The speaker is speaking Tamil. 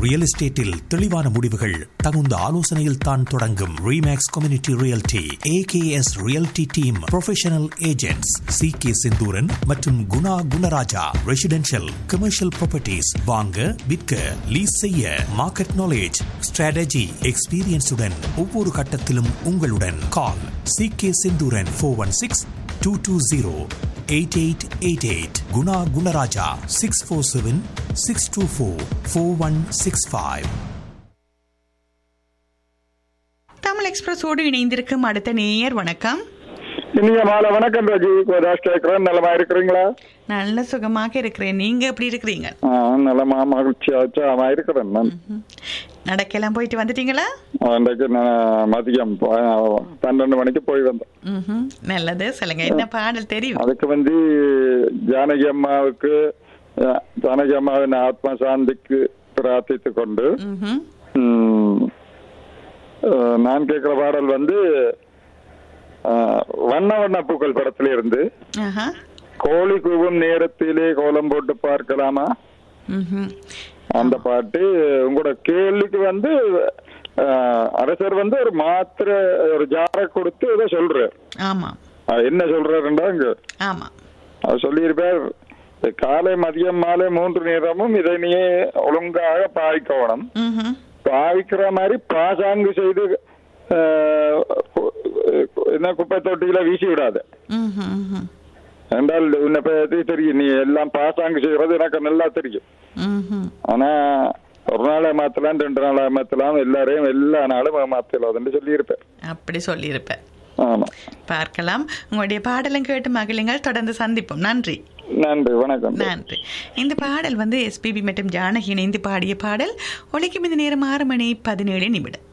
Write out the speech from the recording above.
ரியல் எஸ்டேட்டில் தெளிவான முடிவுகள் தகுந்த ஆலோசனையில் தான் தொடங்கும் Remax community realty AKS realty team professional agents C K Senthuran மற்றும் Guna Gunaraja residential commercial properties வாங்க விற்க லீஸ் செய்ய மார்க்கெட் நாலேஜ் ஸ்ட்ராட்டஜி எக்ஸ்பீரியன்ஸுடன் ஒவ்வொரு கட்டத்திலும் உங்களுடன் call C K Senthuran four one six two two zero eight eight eight eight Guna Gunaraja six four seven six two four four one six five Tamil எக்ஸ்பிரஸோடு இணைந்திருக்கும் அடுத்த நேயர் வணக்கம் இனிய மாலை வணக்கம் ராஜி கோதாஸ் கேட்கிறேன் நலமா இருக்கிறீங்களா நல்ல சுகமாக இருக்கிறேன் நீங்க எப்படி இருக்கிறீங்க ஆ, நலமா மகிழ்ச்சியா உற்சாகமா இருக்கிறேன் நான் நடக்கலாம் போயிட்டு வந்துட்டீங்களா இன்றைக்கு நான் மதியம் ப- பன்னெண்டு மணிக்கு போய் வந்தேன் ம்ஹும். நல்லது சொல்லுங்க என்ன பாடல் தெரியும் அதுக்கு வந்து ஜானகி அம்மாவுக்கு அஹ், ஜானகி அம்மாவின் ஆத்ம சாந்திக்கு பிரார்த்தித்து கொண்டு ம்ஹும். ம், அஹ், நான் கேட்கிற பாடல் வந்து அஹ், வண்ண வண்ண பூக்கள் படத்துல இருந்து ஆஹா. கோழி கூவும் நேரத்திலே கோலம் போட்டு பார்க்கலாமா ம்ஹும். அந்த பாட்டு உங்களோட கேள்விக்கு வந்து அஹ், அரசர் வந்து ஒரு மாத்திரை ஒரு ஜாரை கொடுத்து ஏதோ சொல்றாரு ஆமா அது என்ன சொல்றாருண்டா இங்க ஆமா அவர் சொல்லியிருப்பார் காலை மதியம் மாலை மூன்று நேரமும் இதை நீ ஒழுங்காக பாவிக்கணும் ம்ஹும். பாவிக்கிற மாதிரி பாசாங்கு செய்து அஹ், கு- என்ன குப்பை தொட்டியில வீசி விடாத ம்ஹும். ம்ஹும். என்றால் உன்னை பத்தி தெரியும் நீ எல்லாம் பாசாங்கு செய்யறது எனக்கு நல்லா தெரியும் ம்ஹும். ஆனா ஒரு நாளை மாத்தலாம் ரெண்டு நாளை மாத்தலாம் எல்லாரையும் எல்லா நாளும் மாத்தலாம்னு சொல்லியிருப்பேன் அப்படி சொல்லியிருப்பேன் ஆமா பார்க்கலாம் உங்களுடைய பாடலும் கேட்டு மகிழுங்கள் தொடர்ந்து சந்திப்போம் நன்றி நன்றி வணக்கம் நன்றி இந்த பாடல் வந்து எஸ்பிபி மற்றும் ஜானகி இணைந்து பாடிய பாடல் ஒலிக்கும் இந்த நேரம் ஆறு மணி பதினேழு நிமிடம்